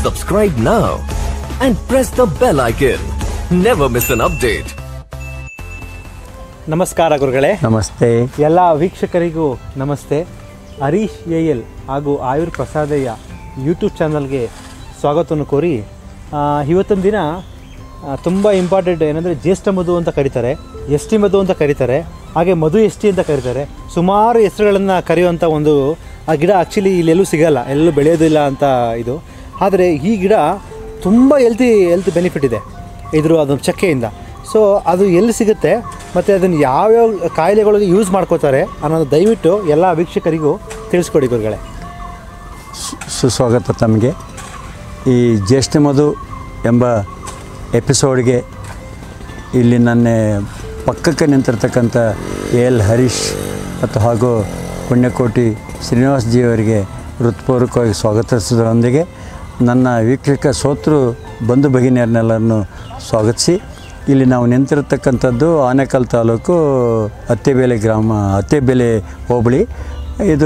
Subscribe now and press the bell icon. Never miss an update. ನಮಸ್ಕಾರ ಗುರುಗಳೇ ನಮಸ್ತೆ ಎಲ್ಲ ವೀಕ್ಷಕರಿಗೂ ನಮಸ್ತೆ ಹರೀಶ್ ಎ ಎಲ್ ಹಾಗೂ ಆಯುರ್ ಪ್ರಸಾದಯ್ಯ ಯೂಟ್ಯೂಬ್ ಚಾನಲ್ಗೆ ಸ್ವಾಗತವನ್ನು ಕೋರಿ ಆ, ಇವತ್ತೊಂದು ದಿನ ತುಂಬ ಇಂಪಾರ್ಟೆಂಟ್ ಏನಂದರೆ ಜ್ಯೇಷ್ಠ ಮಧು ಅಂತ ಕರೀತಾರೆ ಎಸ್ ಟಿ ಮಧು ಅಂತ ಕರೀತಾರೆ ಹಾಗೆ ಮಧು ಎಸ್ ಟಿ ಅಂತ ಕರೀತಾರೆ ಸುಮಾರು ಹೆಸರುಗಳನ್ನು ಕರೆಯುವಂಥ ಒಂದು ಆ ಗಿಡ ಆ್ಯಕ್ಚುಲಿ ಇಲ್ಲೆಲ್ಲೂ ಸಿಗಲ್ಲ ಎಲ್ಲೂ ಬೆಳೆಯೋದಿಲ್ಲ ಅಂತ ಇದು ಆದರೆ ಈ ಗಿಡ ತುಂಬ ಹೆಲ್ತಿ ಹೆಲ್ತ್ ಬೆನಿಫಿಟ್ ಇದೆ ಇದ್ರ ಅದೊಂದು ಚಕ್ಕೆಯಿಂದ ಸೊ ಅದು ಎಲ್ಲಿ ಸಿಗುತ್ತೆ ಮತ್ತು ಅದನ್ನು ಯಾವ್ಯಾವ ಕಾಯಿಲೆಗಳಿಗೆ ಯೂಸ್ ಮಾಡ್ಕೋತಾರೆ ಅನ್ನೋದು ದಯವಿಟ್ಟು ಎಲ್ಲ ವೀಕ್ಷಕರಿಗೂ ತಿಳಿಸ್ಕೊಡಿ ಗುರುಗಳೇ ಸು- ಸುಸ್ವಾಗತ ತಮಗೆ ಈ ಜ್ಯೇಷ್ಠ ಮಧು ಎಂಬ ಎಪಿಸೋಡ್ಗೆ ಇಲ್ಲಿ ನನ್ನ ಪಕ್ಕಕ್ಕೆ ನಿಂತಿರ್ತಕ್ಕಂಥ ಎ ಎಲ್ ಹರೀಶ್ ಮತ್ತು ಹಾಗೂ ಪುಣ್ಯಕೋಟಿ ಶ್ರೀನಿವಾಸ್ ಜಿ ಅವರಿಗೆ ಹೃತ್ಪೂರ್ವಕವಾಗಿ ಸ್ವಾಗತಿಸೋದರೊಂದಿಗೆ ನನ್ನ ವೀಕ್ಷಕ ಸೋತೃ ಬಂಧು ಭಗಿನಿಯರನ್ನೆಲ್ಲರನ್ನು ಸ್ವಾಗತಿಸಿ ಇಲ್ಲಿ ನಾವು ನಿಂತಿರತಕ್ಕಂಥದ್ದು ಆನೇಕಲ್ ತಾಲೂಕು ಅತ್ತೆಬೇಲೆ ಗ್ರಾಮ ಅತ್ತೆಬೇಲೆ ಹೋಬಳಿ ಇದು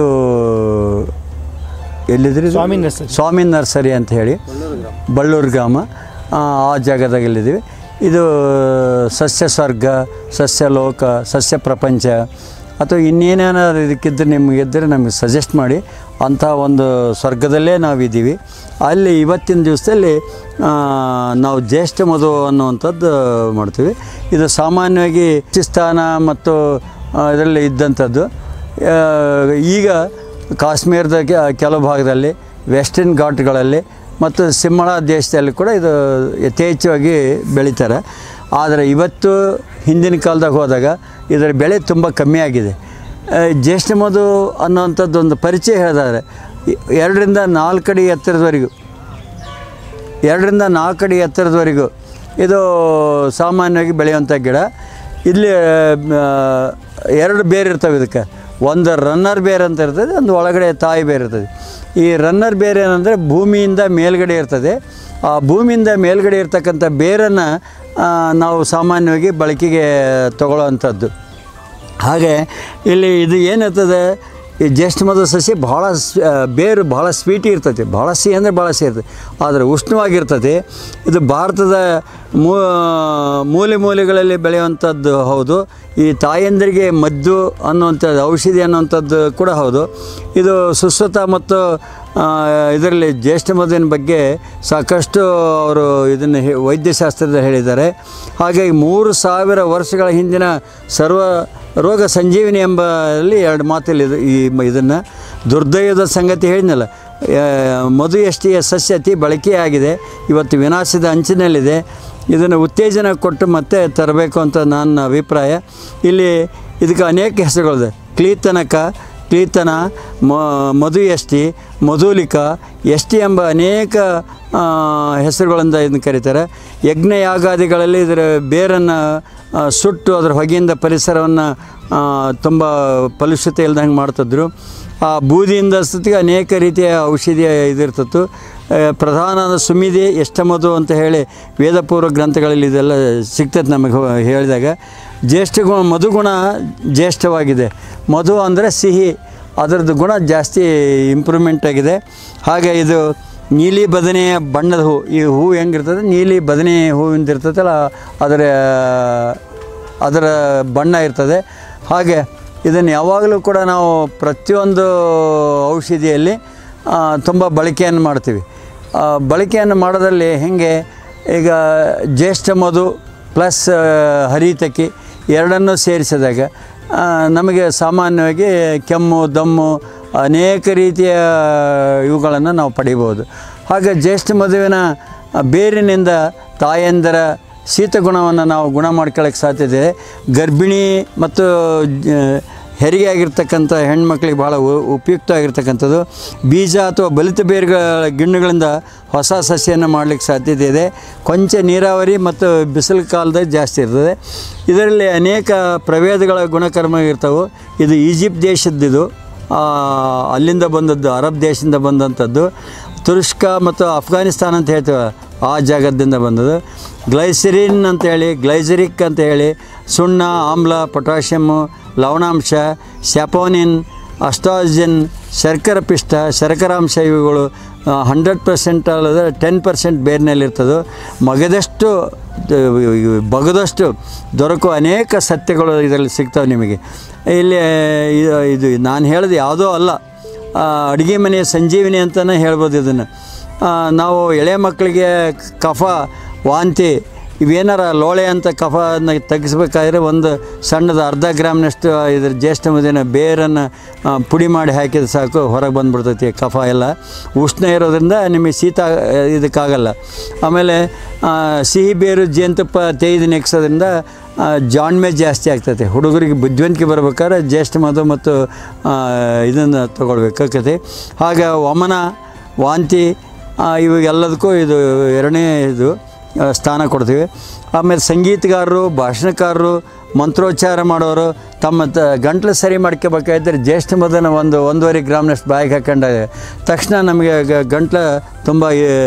ಎಲ್ಲಿದ್ರಿ ಇದು? ಸ್ವಾಮಿ ನರ್ಸರಿ. ಸ್ವಾಮಿ ನರ್ಸರಿ ಅಂತ ಹೇಳಿ ಬಳ್ಳೂರು ಗ್ರಾಮ ಆ ಆ ಜಾಗದಾಗ ಇಲ್ಲಿದ್ದೀವಿ ಇದು ಸಸ್ಯ ಸ್ವರ್ಗ ಸಸ್ಯ ಲೋಕ ಸಸ್ಯ ಪ್ರಪಂಚ ಅಥವಾ ಇನ್ನೇನೇನಾದ್ರು ಇದಕ್ಕಿದ್ದರೆ ನಿಮಗೆ ಇದ್ದರೆ ನಮಗೆ ಸಜೆಸ್ಟ್ ಮಾಡಿ ಅಂಥ ಒಂದು ಸ್ವರ್ಗದಲ್ಲೇ ನಾವಿದ್ದೀವಿ ಅಲ್ಲಿ ಇವತ್ತಿನ ದಿವಸದಲ್ಲಿ ಆ, ನಾವು ಜ್ಯೇಷ್ಠ ಮಧು ಅನ್ನುವಂಥದ್ದು ಮಾಡ್ತೀವಿ ಇದು ಸಾಮಾನ್ಯವಾಗಿ ಪಾಕಿಸ್ತಾನ ಮತ್ತು ಇದರಲ್ಲಿ ಇದ್ದಂಥದ್ದು ಆ, ಈಗ ಕಾಶ್ಮೀರದ ಕೆ- ಕೆಲವು ಭಾಗದಲ್ಲಿ ವೆಸ್ಟರ್ನ್ ಘಾಟ್ಗಳಲ್ಲಿ ಮತ್ತು ಸಿಂಹಳ ದೇಶದಲ್ಲಿ ಕೂಡ ಇದು ಯಥೇಚ್ಛವಾಗಿ ಬೆಳೀತಾರೆ ಆದರೆ ಇವತ್ತು ಹಿಂದಿನ ಕಾಲದಾಗ ಹೋದಾಗ ಇದರ ಬೆಳೆ ತುಂಬ ಕಮ್ಮಿ ಆಗಿದೆ ಆ, ಜ್ಯೇಷ್ಠ ಮಧು ಅನ್ನೋವಂಥದ್ದು ಒಂದು ಪರಿಚಯ ಹೇಳಿದಾರೆ ಎರಡರಿಂದ ನಾಲ್ಕು ಅಡಿ ಎತ್ತರದವರೆಗೂ ಎರಡರಿಂದ ನಾಲ್ಕು ಅಡಿ ಎತ್ತರದವರೆಗೂ ಇದು ಸಾಮಾನ್ಯವಾಗಿ ಬೆಳೆಯುವಂಥ ಗಿಡ ಇಲ್ಲಿ ಆ, ಎರಡು ಬೇರೆ ಇರ್ತವೆ ಇದಕ್ಕೆ ಒಂದು ರನ್ನರ್ ಬೇರೆ ಅಂತ ಇರ್ತದೆ ಒಂದು ಒಳಗಡೆ ತಾಯಿ ಬೇರೆ ಇರ್ತದೆ ಈ ರನ್ನರ್ ಬೇರೆ ಏನಂದರೆ ಭೂಮಿಯಿಂದ ಮೇಲ್ಗಡೆ ಇರ್ತದೆ ಆ ಭೂಮಿಯಿಂದ ಮೇಲ್ಗಡೆ ಇರ್ತಕ್ಕಂಥ ಬೇರನ್ನು ಆ, ನಾವು ಸಾಮಾನ್ಯವಾಗಿ ಬಳಕೆಗೆ ತಗೊಳ್ಳೋವಂಥದ್ದು ಹಾಗೆ ಇಲ್ಲಿ ಇದು ಏನಿರ್ತದೆ ಈ ಜ್ಯೇಷ್ಠ ಮಧು ಸಸ್ಯ ಭಾಳ ಸ್- ಆ, ಬೇರು ಭಾಳ ಸ್ವೀಟಿ ಇರ್ತೈತಿ ಭಾಳ ಸಿಹಿ ಅಂದರೆ ಭಾಳ ಸಿಹಿ ಇರ್ತದೆ ಆದರೆ ಉಷ್ಣವಾಗಿರ್ತದೆ ಇದು ಭಾರತದ ಮೂ ಮೂಲೆ ಮೂಲೆಗಳಲ್ಲಿ ಬೆಳೆಯುವಂಥದ್ದು ಹೌದು ಈ ತಾಯಂದರಿಗೆ ಮದ್ದು ಅನ್ನುವಂಥದ್ದು ಔಷಧಿ ಅನ್ನುವಂಥದ್ದು ಕೂಡ ಹೌದು ಇದು ಸುಸ್ವತ ಮತ್ತು ಇದರಲ್ಲಿ ಜ್ಯೇಷ್ಠ ಮಧುವಿನ ಬಗ್ಗೆ ಸಾಕಷ್ಟು ಅವರು ಇದನ್ನು ಹೇ- ವೈದ್ಯಶಾಸ್ತ್ರದಲ್ಲಿ ಹೇಳಿದ್ದಾರೆ ಹಾಗಾಗಿ ಮೂರು ಸಾವಿರ ವರ್ಷಗಳ ಹಿಂದಿನ ಸರ್ವ ರೋಗ ಸಂಜೀವಿನಿ ಎಂಬಲ್ಲಿ ಎರಡು ಮಾತಲ್ಲಿ ಇದು ಈ ಇದನ್ನು ದುರ್ದೈವದ ಸಂಗತಿ ಹೇಳಿದ್ನಲ್ಲ ಆ, ಮಧು ಎಷ್ಟಿಯ ಸಸ್ಯ ಅತಿ ಬಳಕೆಯಾಗಿದೆ ಇವತ್ತು ವಿನಾಶದ ಅಂಚಿನಲ್ಲಿದೆ ಇದನ್ನು ಉತ್ತೇಜನ ಕೊಟ್ಟು ಮತ್ತೆ ತರಬೇಕು ಅಂತ ನನ್ನ ಅಭಿಪ್ರಾಯ ಇಲ್ಲಿ ಇದಕ್ಕೆ ಅನೇಕ ಹೆಸರುಗಳಿದೆ ಕ್ಲೀತನಕ ಕ್ಲೀತನ ಮ ಮಧು ಎಷ್ಟಿ ಮಧುಲಿಕ ಎಷ್ಟಿ ಎಂಬ ಅನೇಕ ಆ, ಹೆಸರುಗಳಿಂದ ಇದನ್ನು ಕರೀತಾರೆ ಯಜ್ಞ ಯಾಗಾದಿಗಳಲ್ಲಿ ಇದರ ಬೇರನ್ನು ಆ, ಸುಟ್ಟು ಅದರ ಹೊಗೆಯಿಂದ ಪರಿಸರವನ್ನು ತುಂಬ ಕಲುಷಿತ ಇಲ್ದಂಗೆ ಮಾಡ್ತಿದ್ರು ಆ ಬೂದಿಯಿಂದ ಸತಿಗೆ ಅನೇಕ ರೀತಿಯ ಔಷಧಿಯ ಇದಿರ್ತಿತ್ತು ಆ, ಪ್ರಧಾನದ ಸುಮಿದಿ ಎಷ್ಟಮದು ಅಂತ ಹೇಳಿ ವೇದಪೂರ್ವ ಗ್ರಂಥಗಳಲ್ಲಿ ಇದೆಲ್ಲ ಸಿಗ್ತದೆ ನಮಗೆ ಹೋ- ಹೇಳಿದಾಗ ಜ್ಯೇಷ್ಠ ಗುಣ ಮಧುಗುಣ ಜ್ಯೇಷ್ಠವಾಗಿದೆ ಮಧು ಅಂದರೆ ಸಿಹಿ ಅದರದ್ದು ಗುಣ ಜಾಸ್ತಿ ಇಂಪ್ರೂವ್ಮೆಂಟ್ ಆಗಿದೆ ಹಾಗೆ ಇದು ನೀಲಿ ಬದನೆಯ ಬಣ್ಣದ ಹೂ ಈ ಹೂ ಹೆಂಗಿರ್ತದೆ ನೀಲಿ ಬದನೆ ಹೂವಿಂದ ಇರ್ತದಲ್ಲ ಅದರ ಅದರ ಬಣ್ಣ ಇರ್ತದೆ ಹಾಗೆ ಇದನ್ನು ಯಾವಾಗಲೂ ಕೂಡ ನಾವು ಪ್ರತಿಯೊಂದು ಔಷಧಿಯಲ್ಲಿ ತುಂಬ ಬಳಕೆಯನ್ನು ಮಾಡ್ತೀವಿ ಆ, ಬಳಕೆಯನ್ನು ಮಾಡೋದ್ರಲ್ಲಿ ಹೇಗೆ ಈಗ ಜ್ಯೇಷ್ಠ ಮಧು ಪ್ಲಸ್ ಹರಿತಕಿ ಎರಡನ್ನೂ ಸೇರಿಸಿದಾಗ ಆ, ನಮಗೆ ಸಾಮಾನ್ಯವಾಗಿ ಕೆಮ್ಮು ದಮ್ಮು ಅನೇಕ ರೀತಿಯ ಇವುಗಳನ್ನು ನಾವು ಪಡಿಬೋದು ಹಾಗೆ ಜ್ಯೇಷ್ಠ ಮಧುವಿನ ಬೇರಿನಿಂದ ತಾಯಂದರ ಶೀತ ಗುಣವನ್ನು ನಾವು ಗುಣ ಮಾಡ್ಕೊಳ್ಳೋಕ್ಕೆ ಸಾಧ್ಯತೆ ಇದೆ ಗರ್ಭಿಣಿ ಮತ್ತು ಜ- ಹೆರಿಗೆ ಆಗಿರ್ತಕ್ಕಂಥ ಹೆಣ್ಮಕ್ಳಿಗೆ ಭಾಳ ಉ- ಉಪಯುಕ್ತ ಆಗಿರ್ತಕ್ಕಂಥದ್ದು ಬೀಜ ಅಥವಾ ಬಲಿತ ಬೇರುಗಳ ಗಿಣ್ಣುಗಳಿಂದ ಹೊಸ ಸಸ್ಯವನ್ನು ಮಾಡಲಿಕ್ಕೆ ಸಾಧ್ಯತೆ ಇದೆ ಕೊಂಚ ನೀರಾವರಿ ಮತ್ತು ಬಿಸಿಲು ಕಾಲದಲ್ಲಿ ಜಾಸ್ತಿ ಇರ್ತದೆ ಇದರಲ್ಲಿ ಅನೇಕ ಪ್ರಭೇದಗಳ ಗುಣಕರ್ಮ ಇರ್ತವೆ ಇದು ಈಜಿಪ್ಟ್ ದೇಶದ್ದಿದು ಆ, ಅಲ್ಲಿಂದ ಬಂದದ್ದು ಅರಬ್ ದೇಶದಿಂದ ಬಂದಂಥದ್ದು ತುರ್ಷ್ಕ ಮತ್ತು ಅಫ್ಘಾನಿಸ್ತಾನ ಅಂತ ಹೇಳ್ತೇವೆ ಆ ಜಾಗದಿಂದ ಬಂದದ್ದು ಗ್ಲೈಸರಿನ್ ಅಂತ ಹೇಳಿ ಗ್ಲೈಸರಿಕ್ ಅಂತ ಹೇಳಿ ಸುಣ್ಣ ಆಮ್ಲ ಪೊಟ್ಯಾಷಿಯಮ್ಮು ಲವಣಾಂಶ ಸ್ಯಾಪೋನಿನ್ ಅಸ್ಟಾಜಿನ್ ಶರ್ಕರ ಪಿಷ್ಟ ಶರ್ಕರಾಂಶ ಇವುಗಳು ಹಂಡ್ರೆಡ್ ಪರ್ಸೆಂಟ್ ಅಲ್ಲದೆ ಟೆನ್ ಪರ್ಸೆಂಟ್ ಬೇರಿನಲ್ಲಿರ್ತದೋ ಮಗದಷ್ಟು ದ- ಬಗದಷ್ಟು ದೊರಕುವ ಅನೇಕ ಸತ್ಯಗಳು ಇದರಲ್ಲಿ ಸಿಗ್ತವೆ ನಿಮಗೆ ಇಲ್ಲಿ ಇದು ಇದು ನಾನು ಹೇಳಿದ ಯಾವುದೋ ಅಲ್ಲ ಅಡುಗೆ ಮನೆಯ ಸಂಜೀವಿನಿ ಅಂತಲೇ ಹೇಳ್ಬೋದು ಇದನ್ನು ನಾವು ಎಳೆ ಮಕ್ಕಳಿಗೆ ಕಫ ವಾಂತಿ ಇವೇನಾರ ಲೋಳೆ ಅಂತ ಕಫನ ತೆಗಿಸ್ಬೇಕಾದ್ರೆ ಒಂದು ಸಣ್ಣದು ಅರ್ಧ ಗ್ರಾಮ್ನಷ್ಟು ಇದ್ರ ಜ್ಯೇಷ್ಠ ಮದಿನ ಬೇರನ್ನು ಆ, ಪುಡಿ ಮಾಡಿ ಹಾಕಿದ್ರೆ ಸಾಕು ಹೊರಗೆ ಬಂದುಬಿಡ್ತೈತಿ ಕಫ ಎಲ್ಲ ಉಷ್ಣ ಇರೋದ್ರಿಂದ ನಿಮಗೆ ಶೀತ ಆ, ಇದಕ್ಕಾಗಲ್ಲ ಆಮೇಲೆ ಆ, ಸಿಹಿ ಬೇರು ಜೇನುತುಪ್ಪ ತೇಯ್ದು ನೆಕ್ಸೋದ್ರಿಂದ ಜಾಣ್ಮೆ ಜಾಸ್ತಿ ಆಗ್ತೈತೆ ಹುಡುಗರಿಗೆ ಬುದ್ಧಿವಂತಿಕೆ ಬರ್ಬೇಕಾದ್ರೆ ಜ್ಯೇಷ್ಠ ಮಧು ಮತ್ತು ಇದನ್ನು ತೊಗೊಳ್ಬೇಕಾಗತ್ತೆ ಹಾಗೆ ವಮನ ವಾಂತಿ ಆ, ಇವಾಗೆಲ್ಲದಕ್ಕೂ ಇದು ಎರಡನೇ ಇದು ಆ, ಸ್ಥಾನ ಕೊಡ್ತೀವಿ ಆಮೇಲೆ ಸಂಗೀತಗಾರರು ಭಾಷಣಕಾರರು ಮಂತ್ರೋಚ್ಚಾರ ಮಾಡೋರು ತಮ್ಮ ತ ಗಂಟ್ಲು ಸರಿ ಮಾಡ್ಕೋಬೇಕಾದ್ರೆ ಜ್ಯೇಷ್ಠ ಮದನ ಒಂದು ಒಂದೂವರೆ ಗ್ರಾಮ್ನಷ್ಟು ಬಾಯಿಗೆ ಹಾಕೊಂಡಾಗ ತಕ್ಷಣ ನಮಗೆ ಗ- ಗಂಟ್ಲು ತುಂಬ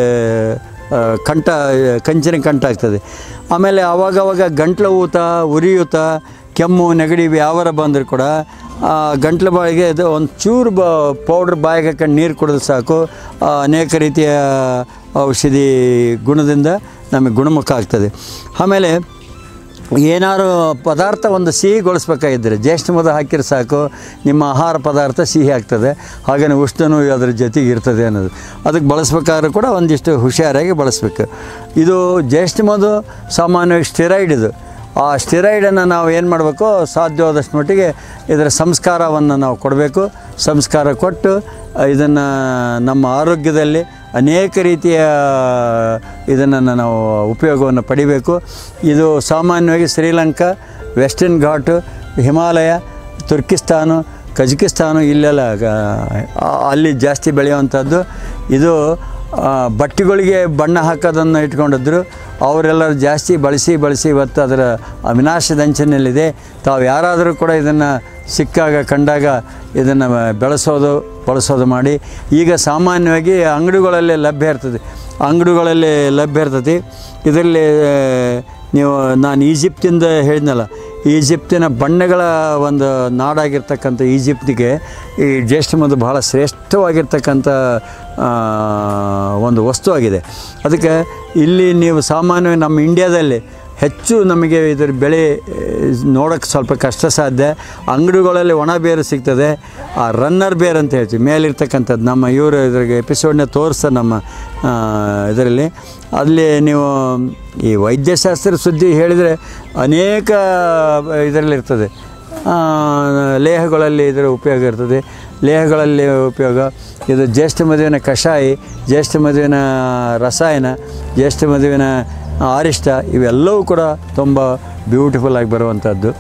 ಆ, ಕಂಠ ಕಂಚಿನ ಕಂಠ ಆಗ್ತದೆ ಆಮೇಲೆ ಆವಾಗವಾಗ ಗಂಟ್ಲು ಊತ ಉರಿಯೂತ ಕೆಮ್ಮು ನೆಗಡಿ ಇವು ಯಾವಾರ ಬಂದರೂ ಕೂಡ ಆ ಗಂಟ್ಲು ಬಾಯಿಗೆ ಇದು ಒಂದು ಚೂರು ಬ ಪೌಡ್ರ್ ಬಾಯಿಗೆ ಹಾಕೊಂಡು ನೀರು ಕುಡಿದ್ರೆ ಸಾಕು ಆ, ಅನೇಕ ರೀತಿಯ ಔಷಧಿ ಗುಣದಿಂದ ನಮಗೆ ಗುಣಮುಖ ಆಗ್ತದೆ ಆಮೇಲೆ ಏನಾದ್ರು ಪದಾರ್ಥ ಒಂದು ಸಿಹಿಗೊಳಿಸ್ಬೇಕಾಗಿದ್ದರೆ ಜ್ಯೇಷ್ಠ ಮದ ಹಾಕಿದ್ರೆ ಸಾಕು ನಿಮ್ಮ ಆಹಾರ ಪದಾರ್ಥ ಸಿಹಿ ಆಗ್ತದೆ ಹಾಗೆಯೇ ಉಷ್ಣನೂ ಅದ್ರ ಜೊತೆಗೆ ಇರ್ತದೆ ಅನ್ನೋದು ಅದಕ್ಕೆ ಬಳಸ್ಬೇಕಾದ್ರೂ ಕೂಡ ಒಂದಿಷ್ಟು ಹುಷಾರಾಗಿ ಬಳಸಬೇಕು ಇದು ಜ್ಯೇಷ್ಠ ಮಧು ಸಾಮಾನ್ಯವಾಗಿ ಸ್ಟೆರಾಯ್ಡ್ ಇದು ಆ ಸ್ಟೆರಾಯ್ಡನ್ನು ನಾವು ಏನು ಮಾಡಬೇಕು ಸಾಧ್ಯವಾದಷ್ಟು ಮಟ್ಟಿಗೆ ಇದರ ಸಂಸ್ಕಾರವನ್ನು ನಾವು ಕೊಡಬೇಕು ಸಂಸ್ಕಾರ ಕೊಟ್ಟು ಇದನ್ನು ನಮ್ಮ ಆರೋಗ್ಯದಲ್ಲಿ ಅನೇಕ ರೀತಿಯ ಇದನ್ನು ನಾವು ಉಪಯೋಗವನ್ನು ಪಡಿಬೇಕು ಇದು ಸಾಮಾನ್ಯವಾಗಿ Sri Lanka western Ghat Himalaya Turkistan Kazakhstan ಇಲ್ಲೆಲ್ಲ ಆ, ಅಲ್ಲಿ ಜಾಸ್ತಿ ಬೆಳೆಯುವಂಥದ್ದು ಇದು ಆ, ಬಟ್ಟೆಗಳಿಗೆ ಬಣ್ಣ ಹಾಕೋದನ್ನು ಇಟ್ಕೊಂಡಿದ್ರು ಅವರೆಲ್ಲರೂ ಜಾಸ್ತಿ ಬಳಸಿ ಬಳಸಿ ಇವತ್ತು ಅದರ ವಿನಾಶದಂಚಿನಲ್ಲಿದೆ ತಾವು ಯಾರಾದರೂ ಕೂಡ ಇದನ್ನು ಸಿಕ್ಕಾಗ ಕಂಡಾಗ ಇದನ್ನು ಬೆಳೆಸೋದು ಬಳಸೋದು ಮಾಡಿ ಈಗ ಸಾಮಾನ್ಯವಾಗಿ ಅಂಗಡಿಗಳಲ್ಲಿ ಲಭ್ಯ ಇರ್ತದೆ ಅಂಗಡಿಗಳಲ್ಲಿ ಲಭ್ಯ ಇರ್ತದೆ ಇದರಲ್ಲಿ ನೀವು ನಾನು ಈಜಿಪ್ತಿಂದ ಹೇಳಿದ್ನಲ್ಲ ಈಜಿಪ್ತಿನ ಬಣ್ಣಗಳ ಒಂದು ನಾಡಾಗಿರ್ತಕ್ಕಂಥ ಈಜಿಪ್ಟಿಗೆ ಈ ಜ್ಯೇಷ್ಠ ಮಧು ಬಹಳ ಶ್ರೇಷ್ಠವಾಗಿರ್ತಕ್ಕಂಥ ಆ, ಒಂದು ವಸ್ತು ಆಗಿದೆ ಅದಕ್ಕೆ ಇಲ್ಲಿ ನೀವು ಸಾಮಾನ್ಯವಾಗಿ ನಮ್ಮ ಇಂಡ್ಯಾದಲ್ಲಿ ಹೆಚ್ಚು ನಮಗೆ ಇದರ ಬೆಳೆ ನೋಡೋಕ್ಕೆ ಸ್ವಲ್ಪ ಕಷ್ಟ ಸಾಧ್ಯ ಅಂಗಡಿಗಳಲ್ಲಿ ಒಣ ಬೇರು ಸಿಗ್ತದೆ ಆ ರನ್ನರ್ ಬೇರ್ ಅಂತ ಹೇಳ್ತೀವಿ ಮೇಲಿರ್ತಕ್ಕಂಥದ್ದು ನಮ್ಮ ಇವರು ಇದ್ರಿಗೆ ಎಪಿಸೋಡ್ನ ತೋರಿಸ್ತಾರೆ ನಮ್ಮ ಆ, ಇದರಲ್ಲಿ ಅಲ್ಲಿ ನೀವು ಈ ವೈದ್ಯಶಾಸ್ತ್ರ ಸುದ್ದಿ ಹೇಳಿದರೆ ಅನೇಕ ಇದರಲ್ಲಿರ್ತದೆ ಆ, ಲೇಹಗಳಲ್ಲಿ ಇದರ ಉಪಯೋಗ ಇರ್ತದೆ ಲೇಹಗಳಲ್ಲಿ ಉಪಯೋಗ ಇದು ಜ್ಯೇಷ್ಠ ಮದುವಿನ ಕಷಾಯ ಜ್ಯೇಷ್ಠ ಮದುವಿನ ರಸಾಯನ ಜ್ಯೇಷ್ಠ ಮದುವಿನ ಆರಿಷ್ಟ ಇವೆಲ್ಲವೂ ಕೂಡ ತುಂಬ ಬ್ಯೂಟಿಫುಲ್ ಆಗಿ ಬರುವಂಥದ್ದು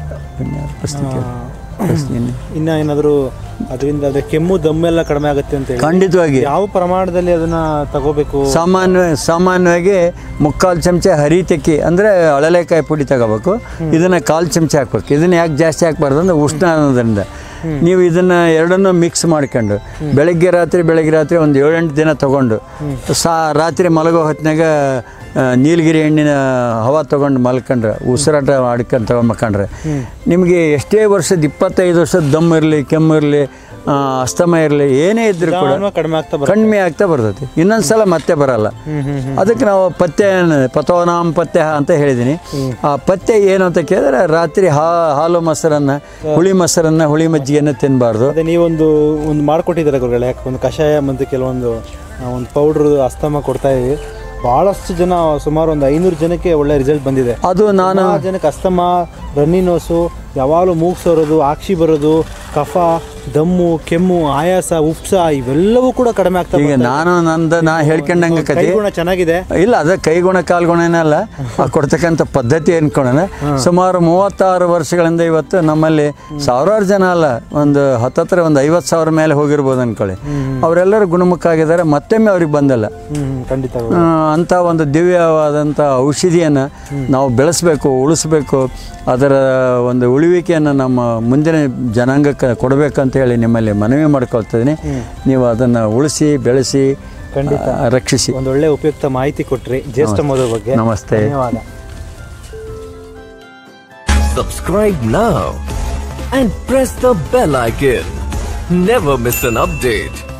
ಪುಸ್ತಕ ಪ್ರಶ್ನೆ ಇನ್ನ ಏನಾದರೂ ಅದರಿಂದ ಅದೇ ಕೆಮ್ಮು ದಮ್ಮೆಲ್ಲ ಕಡಿಮೆ ಆಗುತ್ತೆ ಅಂತ ಹೇಳಿ ಖಂಡಿತವಾಗಿ ಯಾವ ಪ್ರಮಾಣದಲ್ಲಿ ಅದನ್ನ ತಗೋಬೇಕು ಸಾಮಾನ್ಯ ಸಾಮಾನ್ಯವಾಗಿ ಮುಕ್ಕಾಲು ಚಮಚ ಹರಿತೆಕ್ಕಿ ಅಂದರೆ ಅಳಲೆಕಾಯಿ ಪುಡಿ ತಗೋಬೇಕು ಇದನ್ನು ಕಾಲು ಚಮಚ ಹಾಕ್ಬೇಕು ಇದನ್ನು ಯಾಕೆ ಜಾಸ್ತಿ ಹಾಕ್ಬಾರ್ದು ಅಂದರೆ ಉಷ್ಣ ಅನ್ನೋದ್ರಿಂದ ನೀವು ಇದನ್ನು ಎರಡನ್ನೂ ಮಿಕ್ಸ್ ಮಾಡ್ಕೊಂಡು ಬೆಳಗ್ಗೆ ರಾತ್ರಿ ಬೆಳಗ್ಗೆ ರಾತ್ರಿ ಒಂದು ಏಳೆಂಟು ದಿನ ತೊಗೊಂಡು ಸಾ ರಾತ್ರಿ ಮಲಗೋ ಹೊತ್ತಿನಾಗ ಆ, ನೀಲಗಿರಿ ಹಣ್ಣಿನ ಹವಾ ತೊಗೊಂಡು ಮಲ್ಕೊಂಡ್ರೆ ಉಸಿರಾಟ ಆಡ್ಕೊಂಡು ತಗೊಂಬಕೊಂಡ್ರೆ ನಿಮಗೆ ಎಷ್ಟೇ ವರ್ಷದ ಇಪ್ಪತ್ತೈದು ವರ್ಷದ ದಮ್ ಇರಲಿ ಕೆಮ್ಮು ಇರಲಿ ಅಸ್ತಮ ಇರಲಿ ಏನೇ ಇದ್ರೂ ಕೂಡ ನಿಧಾನವಾಗಿ ಕಡಿಮೆ ಆಗ್ತಾ ಬರುತ್ತೆ ಕಡಿಮೆ ಆಗ್ತಾ ಬರ್ತೈತಿ ಇನ್ನೊಂದು ಸಲ ಮತ್ತೆ ಬರಲ್ಲ ಅದಕ್ಕೆ ನಾವು ಪಥ್ಯ ಪಥೋನಾಮ್ ಪಥ್ಯ ಅಂತ ಹೇಳಿದ್ದೀನಿ ಆ ಪಥ್ಯ ಏನು ಅಂತ ಕೇಳಿದ್ರೆ ರಾತ್ರಿ ಹಾ ಹಾಲು ಮೊಸರನ್ನ ಹುಳಿ ಮೊಸರನ್ನ ಹುಳಿ ಮಜ್ಜಿಗೆಯನ್ನು ತಿನ್ನಬಾರ್ದು ಅದೇ ನೀವೊಂದು ಒಂದು ಮಾಡಿಕೊಟ್ಟಿದ್ದಾರೆ ಗುರುಗಳೇ ಯಾಕೆ ಒಂದು ಕಷಾಯ ಮತ್ತು ಕೆಲವೊಂದು ಆ, ಒಂದು ಪೌಡ್ರ್ ಅಸ್ತಮ ಕೊಡ್ತಾ ಇದೀವಿ ಭಾಳಷ್ಟು ಜನ ಸುಮಾರು ಒಂದು ಐನೂರು ಜನಕ್ಕೆ ಒಳ್ಳೆ ರಿಸಲ್ಟ್ ಬಂದಿದೆ ಅದು ನಾನು ಸುಮಾರು ಜನಕ್ಕೆ ಅಸ್ತಮ ರನ್ನಿ ನೋಸು ಯಾವಾಗಲೂ ಮೂಗು ಸೋರೋದು ಆಕ್ಷಿ ಬರೋದು ಕಫ ದಮ್ಮು ಕೆಮ್ಮು ಆಯಾಸ ಉಪ್ಸ ಇವೆಲ್ಲವೂ ಕೂಡ ಕಡಿಮೆ ಆಗ್ತಾ ಈಗ ಬರ್ತಾ ಇದೆ. ನಾನು ನಂದು ನಾ ಹೇಳ್ಕೊಂಡಂಗೆ ಕತೆ ಕೈಗುಣ ಚೆನ್ನಾಗಿದೆ ಇಲ್ಲ ಅದ ಕೈಗುಣ ಕಾಲ್ಗುಣನೇ ಅಲ್ಲ ಆ ಕೊಡ್ತಕ್ಕಂಥ ಪದ್ಧತಿ ಅನ್ಕೊಳ್ಳೋಣ ಸುಮಾರು ಮೂವತ್ತಾರು ವರ್ಷಗಳಿಂದ ಇವತ್ತು ನಮ್ಮಲ್ಲಿ ಸಾವಿರಾರು ಜನ ಅಲ್ಲ ಒಂದು ಹತ್ತತ್ರ ಒಂದು ಐವತ್ತು ಸಾವಿರ ಮೇಲೆ ಹೋಗಿರ್ಬೋದು ಅನ್ಕೊಳ್ಳಿ ಅವರೆಲ್ಲರೂ ಗುಣಮುಖ ಆಗಿದ್ದಾರೆ ಮತ್ತೊಮ್ಮೆ ಅವ್ರಿಗೆ ಬಂದಲ್ಲ ಹ್ಮ್ ಹ್ಮ್, ಖಂಡಿತ ಆ, ಅಂಥ ಒಂದು ದಿವ್ಯವಾದಂಥ ಔಷಧಿಯನ್ನು ನಾವು ಬೆಳೆಸಬೇಕು ಉಳಿಸ್ಬೇಕು ಅದರ ಒಂದು ಉಳಿವಿಕೆಯನ್ನು ನಮ್ಮ ಮುಂದಿನ ಜನಾಂಗಕ್ಕೆ ಕೊಡಬೇಕಂತ ಹೇಳಿ ನಿಮ್ಮಲ್ಲಿ ಮನವಿ ಮಾಡ್ಕೊಳ್ತಿದ್ದೀನಿ ನೀವು ಅದನ್ನು ಉಳಿಸಿ ಬೆಳೆಸಿ ಖಂಡಿತ. ಆ, ರಕ್ಷಿಸಿ ಒಂದು ಒಳ್ಳೆ ಉಪಯುಕ್ತ ಮಾಹಿತಿ ಕೊಟ್ರಿ ಜ್ಯೇಷ್ಠ ಮಧು ಬಗ್ಗೆ ನಮಸ್ತೆ. ಧನ್ಯವಾದ Subscribe now and press the bell icon. Never miss an update.